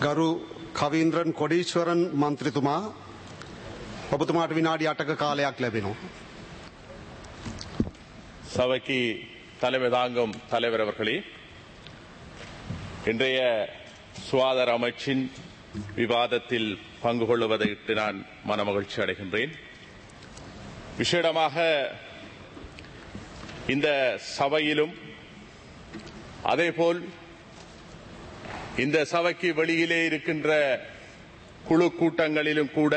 ගරු කවීන්ද්‍රන් කොඩීශ්වරන් මන්ත්‍රතුමා ඔබතුමාට විනාඩි අටක කාලයක් ලැබෙනවා. சபைக்கு தலைமை தாங்கும் தலைவர் அவர்களே இன்றைய சுகாதார அமைச்சின் விவாதத்தில் பங்கு கொள்வதையிட்டு நான் மனமகிழ்ச்சி அடைகின்றேன் விசேடமாக இந்த சபையிலும் அதேபோல் இந்த சபைக்கு வெளியிலே இருக்கின்ற குழு கூட்டங்களிலும் கூட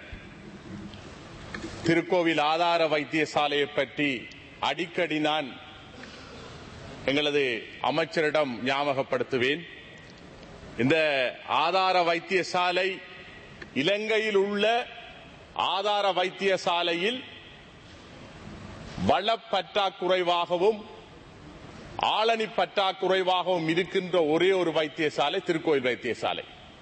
திருக்கோவில் ஆதார வைத்தியசாலையை பற்றி அடிக்கடி நான் எங்களது அமைச்சரிடம் ஞாபகப்படுத்துவேன் இந்த ஆதார வைத்தியசாலை இலங்கையில் உள்ள ஆதார வைத்தியசாலையில் வளப்பற்றாக்குறைவாகவும் ஆளணி பற்றாக்குறைவாகவும் இருக்கின்ற ஒரே ஒரு வைத்தியசாலை திருக்கோயில் வைத்தியசாலை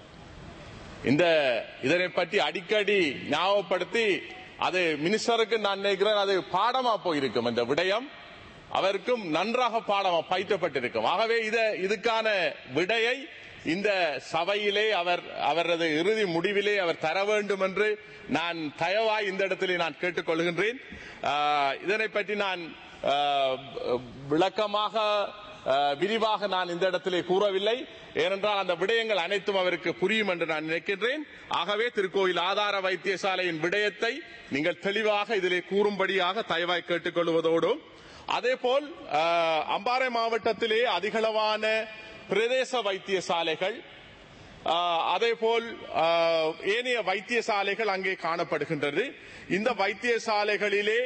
இந்த இதனை பற்றி அடிக்கடி ஞாபகப்படுத்தி அது மினிஸ்டருக்கு நான் நினைக்கிறேன் அது பாடமா போயிருக்கும் இந்த விடயம் அவருக்கும் நன்றாக பாடமா பயிற்றப்பட்டிருக்கும் ஆகவே இத இதுக்கான விடையை இந்த சபையிலே அவர் அவரது இறுதி முடிவிலே அவர் தர வேண்டும் என்று நான் தயவாய் இந்த இடத்திலே நான் கேட்டுக்கொள்கின்றேன் ஆஹ், இதனை பற்றி நான் ஆஹ், விளக்கமாக ஆஹ், விரிவாக நான் இந்த இடத்திலே கூறவில்லை ஏனென்றால் அந்த விடயங்கள் அனைத்தும் அவருக்கு புரியும் என்று நான் நினைக்கின்றேன் ஆகவே திருக்கோயில் ஆதார வைத்தியசாலையின் விடயத்தை நீங்கள் தெளிவாக இதிலே கூறும்படியாக தயவாய் கேட்டுக்கொள்வதோடு அதேபோல் ஆஹ், அம்பாறை மாவட்டத்திலே அதிகளவான பிரதேச வைத்தியசாலைகள் ஆஹ், அதேபோல் ஆஹ், ஏனைய வைத்தியசாலைகள் அங்கே காணப்படுகின்றது இந்த வைத்தியசாலைகளிலே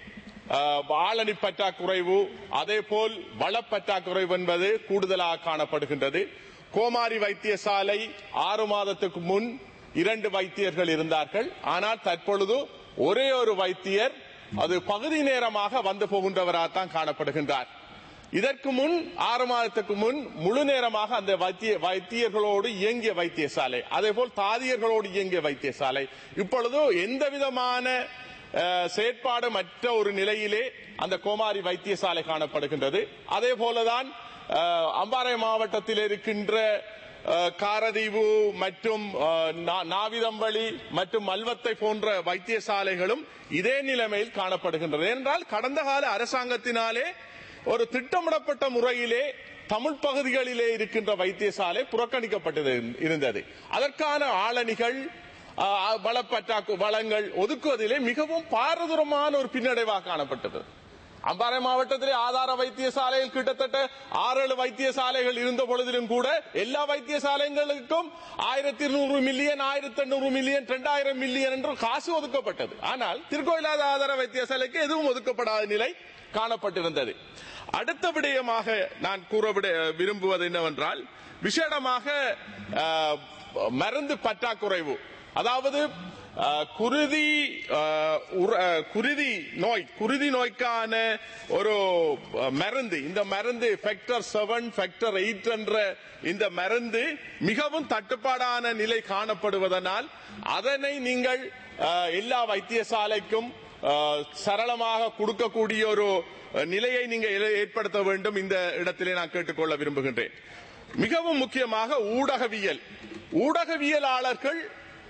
ஆஹ், ஆளணி பற்றாக்குறைவு அதேபோல் வளப்பற்றாக்குறைவு என்பது கூடுதலாக காணப்படுகின்றது கோமாரி வைத்தியசாலை ஆறு மாதத்துக்கு முன் இரண்டு வைத்தியர்கள் இருந்தார்கள் ஆனால் தற்பொழுது ஒரே ஒரு வைத்தியர் அது பகுதி நேரமாக வந்து போகின்றவராகத்தான் காணப்படுகின்றார் இதற்கு முன் ஆறு மாதத்துக்கு முன் முழு நேரமாக அந்த வைத்திய வைத்தியர்களோடு இயங்கிய வைத்தியசாலை அதேபோல் தாதியர்களோடு இயங்கிய வைத்தியசாலை இப்பொழுது எந்த விதமான அஹ், செயற்பாடு மற்ற ஒரு நிலையிலே அந்த கோமாரி வைத்தியசாலை காணப்படுகின்றது அதே போலதான் அஹ், அம்பாறை மாவட்டத்தில் இருக்கின்ற அஹ், காரதீவு மற்றும் அஹ், நா- நாவிதம்பள்ளி மற்றும் மல்வத்தை போன்ற வைத்தியசாலைகளும் இதே நிலைமையில் காணப்படுகின்றது என்றால் கடந்த கால அரசாங்கத்தினாலே ஒரு திட்டமிடப்பட்ட முறையிலே தமிழ் பகுதிகளிலே இருக்கின்ற வைத்தியசாலை புறக்கணிக்கப்பட்டது இருந்தது அதற்கான ஆளணிகள் ஆஹ், வளப்பற்றாக்கு வளங்கள் ஒதுக்குவதிலே மிகவும் பாரதூரமான ஒரு பின்னடைவாக காணப்பட்டது அம்பாறை மாவட்டத்திலே ஆதார வைத்தியசாலையில் கிட்டத்தட்ட ஆறு ஏழு வைத்தியசாலைகள் இருந்த பொழுதிலும் கூட எல்லா வைத்தியசாலைகளுக்கும் ஆயிரத்தி இருநூறு மில்லியன் ஆயிரத்தி எண்ணூறு மில்லியன் இரண்டாயிரம் மில்லியன் என்று காசு ஒதுக்கப்பட்டது ஆனால் திருக்கோயிலாத ஆதார வைத்தியசாலைக்கு எதுவும் ஒதுக்கப்படாத நிலை காணப்பட்டிருந்தது அடுத்த விடயமாக நான் கூற விட- விரும்புவது என்னவென்றால் விசேடமாக ஆஹ், மருந்து பற்றாக்குறைவு அதாவது ஆஹ், குருதி ஆஹ், உர- ஆஹ், குருதி நோய் குருதி நோய்க்கான ஒரு ஆஹ், மருந்து இந்த மருந்து ஃபெக்டர் செவன் ஃபெக்டர் எயிட் என்ற இந்த மருந்து மிகவும் தட்டுப்பாடான நிலை காணப்படுவதனால் அதனை நீங்கள் ஆஹ், எல்லா வைத்தியசாலைக்கும் ஆஹ், சரளமாக கொடுக்கக்கூடிய ஒரு அஹ், நிலையை நீங்க ஏ- ஏற்படுத்த வேண்டும் இந்த இடத்திலே நான் கேட்டுக்கொள்ள விரும்புகின்றேன் மிகவும் முக்கியமாக ஊடகவியல் ஊடகவியலாளர்கள்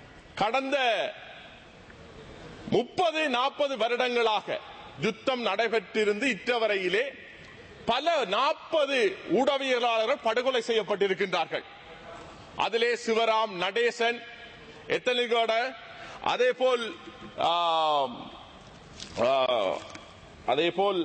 கடந்த முப்பது நாற்பது வருடங்களாக யுத்தம் நடைபெற்றிருந்து இற்றவரையிலே பல நாற்பது ஊடகவியலாளர்கள் படுகொலை செய்யப்பட்டிருக்கின்றார்கள் அதிலே சிவராம் நடேசன் எத்தனிகோட அதே போல் அதே போல்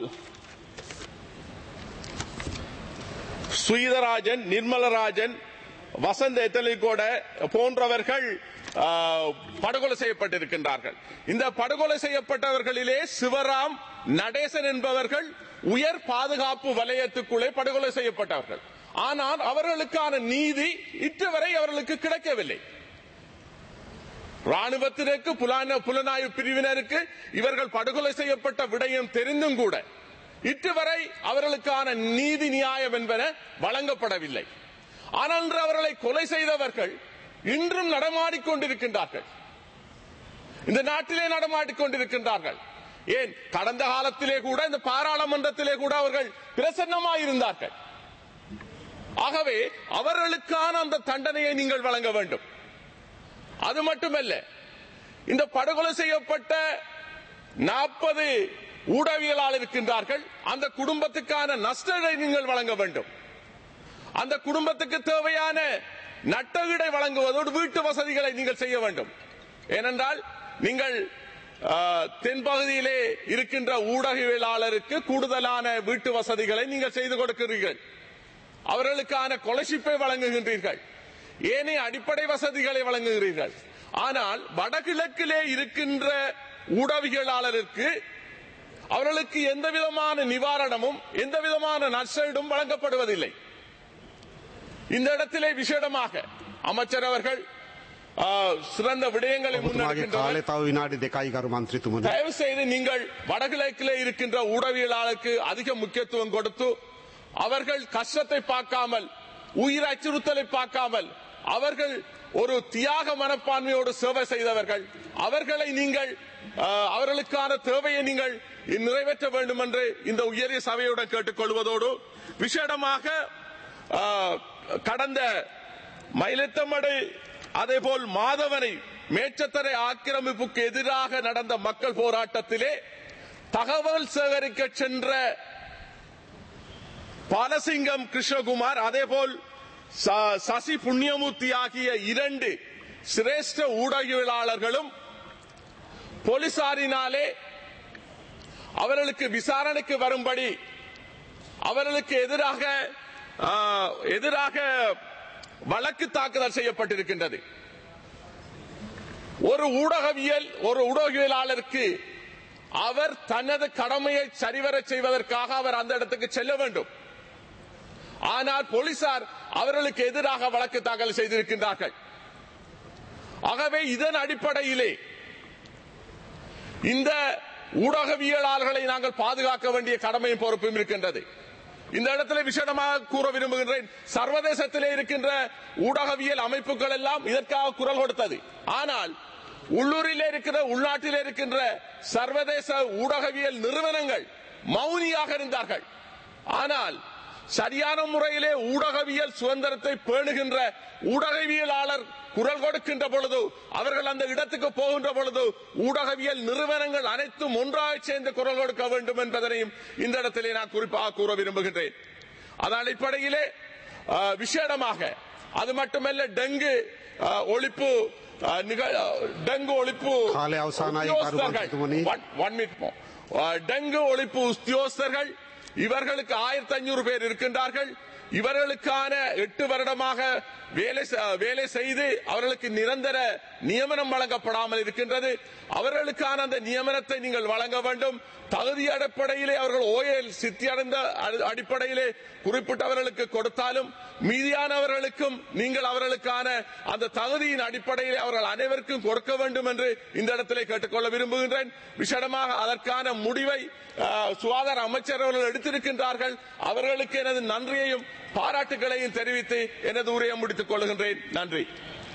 சுயதராஜன் நிர்மலராஜன் வசந்த எத்தலிகோட போன்றவர்கள் ஆ, படுகொலை செய்யப்பட்டிருக்கின்றார்கள் இந்த படுகொலை செய்யப்பட்டவர்களிலே சிவராம் நடேசன் என்பவர்கள் உயர் பாதுகாப்பு வலயத்துக்குள்ளே படுகொலை செய்யப்பட்டவர்கள் ஆனால் அவர்களுக்கான நீதி இற்றுவரை அவர்களுக்கு கிடைக்கவில்லை ராணுவத்தினருக்கு புலான புலனாய்வு பிரிவினருக்கு இவர்கள் படுகொலை செய்யப்பட்ட விடயம் தெரிந்தும் கூட இற்றுவரை அவர்களுக்கான நீதி நியாயம் என்பன வழங்கப்படவில்லை ஆனால் இன்று அவர்களை கொலை செய்தவர்கள் இன்றும் நடமாடிக்கொண்டிருக்கின்றார்கள் இந்த நாட்டிலே நடமாடிக்கொண்டிருக்கின்றார்கள் ஏன் கடந்த காலத்திலே கூட இந்த பாராளுமன்றத்திலே கூட அவர்கள் பிரசன்னமாயிருந்தார்கள் ஆகவே அவர்களுக்கான அந்த தண்டனையை நீங்கள் வழங்க வேண்டும் அது மட்டுமல்ல இந்த படுகொலை செய்யப்பட்ட நாற்பது ஊடகவியலாளர் இருக்கின்றார்கள் அந்த குடும்பத்துக்கான நஷ்டத்தை நீங்கள் வழங்க வேண்டும் அந்த குடும்பத்துக்கு தேவையான நட்டகீடை வழங்குவதோடு வீட்டு வசதிகளை நீங்கள் செய்ய வேண்டும் ஏனென்றால் நீங்கள் ஆ, தென்பகுதியிலே இருக்கின்ற ஊடகவியலாளருக்கு கூடுதலான வீட்டு வசதிகளை நீங்கள் செய்து கொடுக்கிறீர்கள் அவர்களுக்கான கொலர்ஷிப்பை வழங்குகின்றீர்கள் ஏனைய அடிப்படை வசதிகளை வழங்குகிறீர்கள் ஆனால் வடகிழக்கிலே இருக்கின்ற ஊடகவியலாளருக்கு அவர்களுக்கு எந்த விதமான நிவாரணமும் எந்த விதமான நஷ்டீடும் வழங்கப்படுவதில்லை இந்த இடத்திலே விசேடமாக அமைச்சர் அவர்கள் ஆ, சிறந்த விடயங்களை ඔබතුමාගේ முன்னெடுக்கின்றனர் කාලය තව විනාඩි දෙකයි කරු මන්ත්‍රතුමනි. தயவு செய்து நீங்கள் வடகிழக்கிலே இருக்கின்ற ஊடகவியலாளருக்கு அதிக முக்கியத்துவம் கொடுத்து அவர்கள் கஷ்டத்தை பார்க்காமல் உயிர் அச்சுறுத்தலை பார்க்காமல் அவர்கள் ஒரு தியாக மனப்பான்மையோடு சேவை செய்தவர்கள் அவர்களை நீங்கள் அஹ், அவர்களுக்கான தேவையை நீங்கள் நிறைவேற்ற வேண்டும் என்று இந்த உயரிய சபையுடன் கேட்டுக்கொள்வதோடு விசேடமாக அஹ், கடந்த மயிலத்தமடை அதேபோல் மாதவனை மேச்சத்தரை ஆக்கிரமிப்புக்கு எதிராக நடந்த மக்கள் போராட்டத்திலே தகவல் சேகரிக்க சென்ற பாலசிங்கம் கிருஷ்ணகுமார் அதேபோல் ச- சசி புண்ணியமூர்த்தி ஆகிய இரண்டு சிரேஷ்ட ஊடகவியலாளர்களும் போலீசாரினாலே அவர்களுக்கு விசாரணைக்கு வரும்படி அவர்களுக்கு எதிராக ஆ, எதிராக வழக்கு தாக்குதல் செய்யப்பட்டிருக்கின்றது ஒரு ஊடகவியல் ஒரு ஊடகவியலாளருக்கு அவர் தனது கடமையை சரிவர செய்வதற்காக அவர் அந்த இடத்துக்கு செல்ல வேண்டும் ஆனால் போலீசார் அவர்களுக்கு எதிராக வழக்கு தாக்கல் செய்திருக்கின்றார்கள் ஆகவே இதன் அடிப்படையிலே இந்த ஊடகவியலாளர்களை நாங்கள் பாதுகாக்க வேண்டிய கடமையும் பொறுப்பும் இருக்கின்றது இந்த இடத்துல விசேடமாக கூற விரும்புகின்றேன் சர்வதேசத்திலே இருக்கின்ற ஊடகவியல் அமைப்புகள் எல்லாம் இதற்காக குரல் கொடுத்தது ஆனால் உள்ளூரிலே இருக்கிற உள்நாட்டிலே இருக்கின்ற சர்வதேச ஊடகவியல் நிறுவனங்கள் மௌனியாக இருந்தார்கள் ஆனால் சரியான முறையிலே ஊடகவியல் சுதந்திரத்தை பேணுகின்ற ஊடகவியலாளர் குரல் கொடுக்கின்ற பொழுது அவர்கள் அந்த இடத்துக்கு போகின்ற பொழுது ஊடகவியல் நிறுவனங்கள் அனைத்தும் ஒன்றாக சேர்ந்து குரல் கொடுக்க வேண்டும் என்பதனையும் இந்த இடத்திலே நான் குறிப்பாக கூற விரும்புகின்றேன் அதன் அடிப்படையிலே ஆ, விசேடமாக அது மட்டுமல்ல டெங்கு ஆ, ஒழிப்பு ஆ, நிகழ் டெங்கு ஒழிப்பு காலை அவசானாய் உத்தியோகஸ்தர்கள். கருமாந்திரத்துமணி. One- one minute more. ஆ, டெங்கு ஒழிப்பு உத்தியோகஸ்தர்கள் இவர்களுக்கு ஆயிரத்தி ஐநூறு பேர் இருக்கின்றார்கள் இவர்களுக்கான எட்டு வருடமாக வேலை செ- வேலை செய்து அவர்களுக்கு நிரந்தர நியமனம் வழங்கப்படாமல் இருக்கின்றது அவர்களுக்கான அந்த நியமனத்தை நீங்கள் வழங்க வேண்டும் தகுதி அடிப்படையிலே அவர்கள் ஓயல் சித்தி அடைந்த அடி- அடிப்படையிலே குறிப்பிட்டவர்களுக்கு கொடுத்தாலும் மீதியானவர்களுக்கும் நீங்கள் அவர்களுக்கான அந்த தகுதியின் அடிப்படையிலே அவர்கள் அனைவருக்கும் கொடுக்க வேண்டும் என்று இந்த இடத்திலே கேட்டுக்கொள்ள விரும்புகின்றேன் விசேடமாக அதற்கான முடிவை அஹ், சுகாதார அமைச்சர் அவர்கள் எடுத்திருக்கின்றார்கள் அவர்களுக்கு எனது நன்றியையும் பாராட்டுகளையும் தெரிவித்து எனது உரையை முடித்துக் கொள்கின்றேன் நன்றி